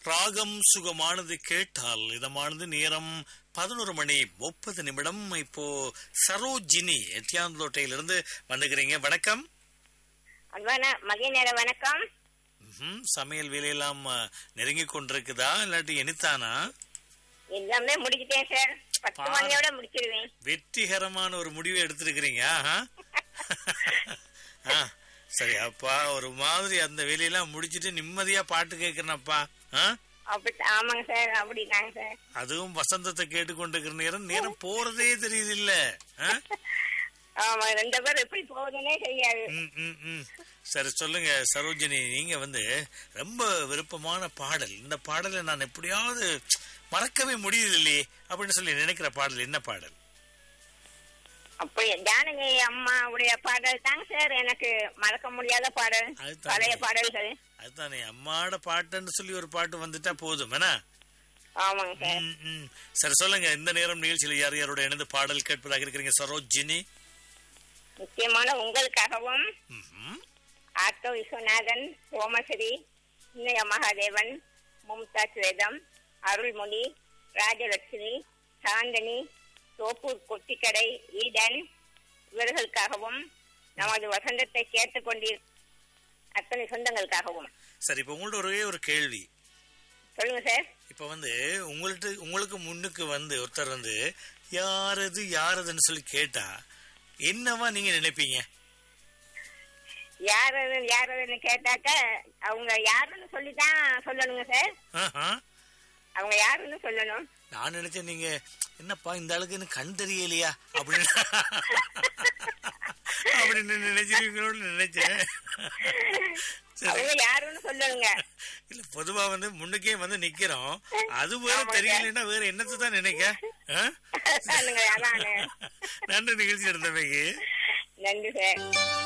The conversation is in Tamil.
ராகம் சுகமானது கேட்டால் இதமானது நேரம் பதினோரு மணி முப்பது நிமிடம் இப்போ சரோஜினி எட்டியாந்தோட்டையிலிருந்து வந்துக்கிறீங்க வணக்கம் அன்பான மதிய நேர வணக்கம் ம்ஹும், சமையல் வேலையெல்லாம் அஹ், நெருங்கி கொண்டிருக்குதா இல்லாட்டி எனித்தானா எல்லாமே முடிச்சிட்டேன் சார் பத்து பாரு. மணியோட முடிச்சிருவேன் வெற்றிகரமான ஒரு முடிவை எடுத்திருக்கிறீங்க ஆஹா. ஆ, சரி அப்பா ஒரு மாதிரி அந்த வேலையெல்லாம் முடிச்சிட்டு நிம்மதியா பாட்டு கேட்கிறேனப்பா ஆ? அப்படி ஆமாங்க சார் அப்படிதாங்க சார் அதுவும் வசந்தத்தை கேட்டுக்கொண்டிருக்கிற நேரம் நேரம் போறதே தெரியுது இல்ல ஆமா ரெண்டு பேரும் எப்படி போகுதுன்னே தெரியாது சரி சொல்லுங்க சரோஜினி நீங்க வந்து ரொம்ப விருப்பமான பாடல் இந்த பாடலை நான் எப்படியாவது மறக்கவே முடியுது இல்லையே அப்படின்னு சொல்லி நினைக்கிற பாடல் என்ன பாடல் அப்படி ஜானகி அம்மாவுடைய பாடல் தாங்க சார் எனக்கு மறக்க முடியாத பாடல் அதுதானே. பழைய பாடல்கள் அதுதானே அம்மாட பாட்டுன்னு சொல்லி ஒரு பாட்டு வந்துட்டா போதும் என்ன ஆமாங்க சார் ம், ம். சரி சொல்லுங்க இந்த நேரம் நிகழ்ச்சியில் யார் யாரோட இணைந்து பாடல் கேட்பதாக இருக்கிறீங்க சரோஜினி முக்கியமான உங்களுக்காகவும் ம்ஹும். ஆட்டோ விஸ்வநாதன் சோமஸ்ரீ இன்னய மகாதேவன் மும்தாஜ் வேதம் அருள்மொழி ராஜலட்சுமி சாந்தனி தோப்பூர் கொட்டிக்கடை ஈடன் இவர்களுக்காகவும் நமது வசந்தத்தை கேட்டுக்கொண்டிரு அத்தனை சொந்தங்களுக்காகவும் சரி இப்ப உங்கள்ட்ட ஒரே ஒரு கேள்வி சொல்லுங்க சார் இப்ப வந்து உங்கள்ட்ட உங்களுக்கு முன்னுக்கு வந்து ஒருத்தர் வந்து யாரது யாரதுன்னு சொல்லி கேட்டா என்னவா நீங்க நினைப்பீங்க யாரது யாரதுன்னு கேட்டாக்க அவங்க யாருன்னு சொல்லிதான் சொல்லணுங்க சார் ஆஹா. அவங்க யாருன்னு சொல்லணும் நான் நினைச்சேன் நீங்க என்னப்பா இந்த ஆளுக்கு எனக்கு கண் தெரியலையா அப்படின்னு அப்படின்னு நினைச்சிருக்கீங்களோன்னு நினைச்சேன் சரி அவங்க யாருன்னு சொல்லணுங்க இல்ல பொதுவா வந்து முன்னுக்கே வந்து நிக்கிறோம் அது வேற ஆமாங்க. தெரியலன்னா வேற என்னத்தை தான் நினைக்க ஆ? அதானுங்க, அதானுங்க. நன்றி நிகழ்ச்சி எடுத்தவைக்கு நன்றி சார்